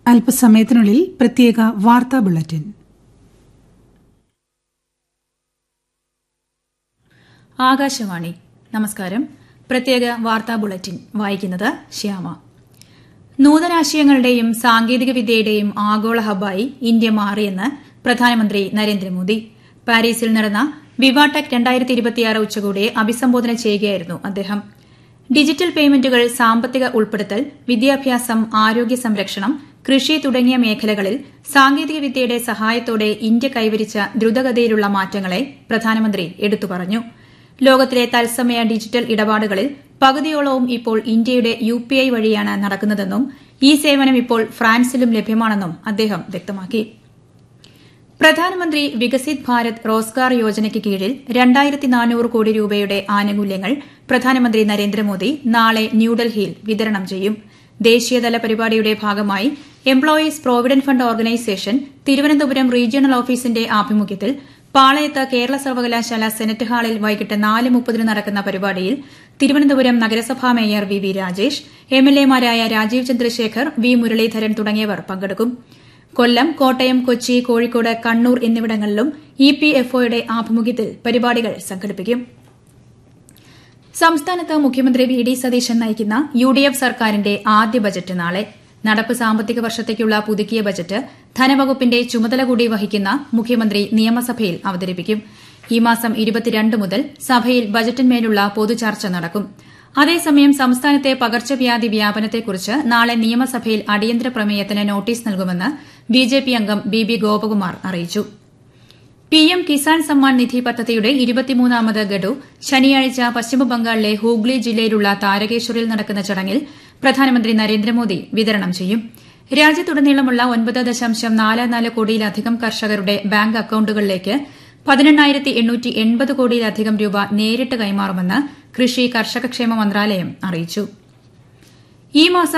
അല്പസമയത്തിനുള്ളിൽ പ്രത്യേക വാർത്താ ബുള്ളറ്റിൻ ആകാശവാണി നമസ്കാരം പ്രത്യേക വാർത്താ ബുള്ളറ്റിൻ വായിക്കുന്നത് ശ്യാമ നൂതനാശയങ്ങളുടെയും സാങ്കേതിക വിദ്യയുടെയും ആഗോള ഹബ്ബായി ഇന്ത്യ മാറിയെന്ന് പ്രധാനമന്ത്രി നരേന്ദ്രമോദി പാരീസിൽ നടന്ന വിവാടെക് ഉച്ചകോടിയെ അഭിസംബോധന ചെയ്യുകയായിരുന്നു അദ്ദേഹം ഡിജിറ്റൽ പേയ്മെന്റുകൾ സാമ്പത്തിക ഉൾപ്പെടുത്തൽ വിദ്യാഭ്യാസം ആരോഗ്യ സംരക്ഷണം കൃഷി തുടങ്ങിയ മേഖലകളിൽ സാങ്കേതിക വിദ്യയുടെ സഹായത്തോടെ ഇന്ത്യ കൈവരിച്ച ദ്രുതഗതിയിലുള്ള മാറ്റങ്ങളെ പ്രധാനമന്ത്രി എടുത്തു പറഞ്ഞു ലോകത്തിലെ തത്സമയ ഡിജിറ്റൽ ഇടപാടുകളിൽ പകുതിയോളവും ഇപ്പോൾ ഇന്ത്യയുടെ യുപിഐ വഴിയാണ് നടക്കുന്നതെന്നും ഈ സേവനം ഇപ്പോൾ ഫ്രാൻസിലും ലഭ്യമാണെന്നും അദ്ദേഹം വ്യക്തമാക്കി പ്രധാനമന്ത്രി വികസിത് ഭാരത് റോസ്ഗാർ യോജനയ്ക്ക് കീഴിൽ രണ്ടായിരത്തി നാനൂറ് കോടി രൂപയുടെ ആനുകൂല്യങ്ങൾ പ്രധാനമന്ത്രി നരേന്ദ്രമോദി നാളെ ന്യൂഡൽഹിയിൽ വിതരണം ചെയ്യും ദേശീയതല പരിപാടിയുടെ ഭാഗമായി employees provident fund organisation Thiruvananthapuram regional ഓഫീസിന്റെ ആഭിമുഖ്യത്തിൽ പാളയത്ത് കേരള സർവകലാശാല സെനറ്റ് ഹാളിൽ വൈകിട്ട് നാല് മുപ്പതിന് നടക്കുന്ന പരിപാടിയിൽ തിരുവനന്തപുരം നഗരസഭാ മേയർ വി വി രാജേഷ് എംഎൽഎമാരായ രാജീവ് ചന്ദ്രശേഖർ വി മുരളീധരൻ തുടങ്ങിയവർ പങ്കെടുക്കും കൊല്ലം കോട്ടയം കൊച്ചി കോഴിക്കോട് കണ്ണൂർ എന്നിവിടങ്ങളിലും ഇപിഎഫ്ഒയുടെ ആഭിമുഖ്യത്തിൽ പരിപാടികൾ സംഘടിപ്പിക്കും സംസ്ഥാനത്ത് മുഖ്യമന്ത്രി വി ഡി സതീശൻ നയിക്കുന്ന യു ഡി എഫ് സർക്കാരിന്റെ ആദ്യ ബജറ്റ് നാളെ നടപ്പ് സാമ്പത്തിക വർഷത്തേക്കുള്ള പുതുക്കിയ ബജറ്റ് ധനവകുപ്പിന്റെ ചുമതല കൂടി വഹിക്കുന്ന മുഖ്യമന്ത്രി നിയമസഭയിൽ അവതരിപ്പിക്കും ഈ മാസം മുതൽ സഭയിൽ ബജറ്റിന്മേലുള്ള പൊതുചർച്ച നടക്കും അതേസമയം സംസ്ഥാനത്തെ പകർച്ചവ്യാധി വ്യാപനത്തെക്കുറിച്ച് നാളെ നിയമസഭയിൽ അടിയന്തര പ്രമേയത്തിന് നോട്ടീസ് നൽകുമെന്ന് ബിജെപി അംഗം ബി ബി ഗോപകുമാർ അറിയിച്ചു പിഎം കിസാൻ സമ്മാൻ നിധി പദ്ധതിയുടെ ഇരുപത്തിമൂന്നാമത് ഗഡു ശനിയാഴ്ച പശ്ചിമബംഗാളിലെ ഹൂഗ്ലി ജില്ലയിലുള്ള താരകേശ്വറിൽ നടക്കുന്ന ചടങ്ങിൽ പ്രധാനമന്ത്രി നരേന്ദ്രമോദി വിതരണം ചെയ്യും രാജ്യത്തുടനീളമുള്ള ഒൻപത് ദശാംശം നാല് നാല് കോടിയിലധികം കർഷകരുടെ ബാങ്ക് അക്കൌണ്ടുകളിലേക്ക് പതിനെണ്ണായിരത്തി എണ്ണൂറ്റി എൺപത് കോടിയിലധികം രൂപ നേരിട്ട് കൈമാറുമെന്ന് കൃഷി കർഷകക്ഷേമ മന്ത്രാലയം അറിയിച്ചു ഈ മാസം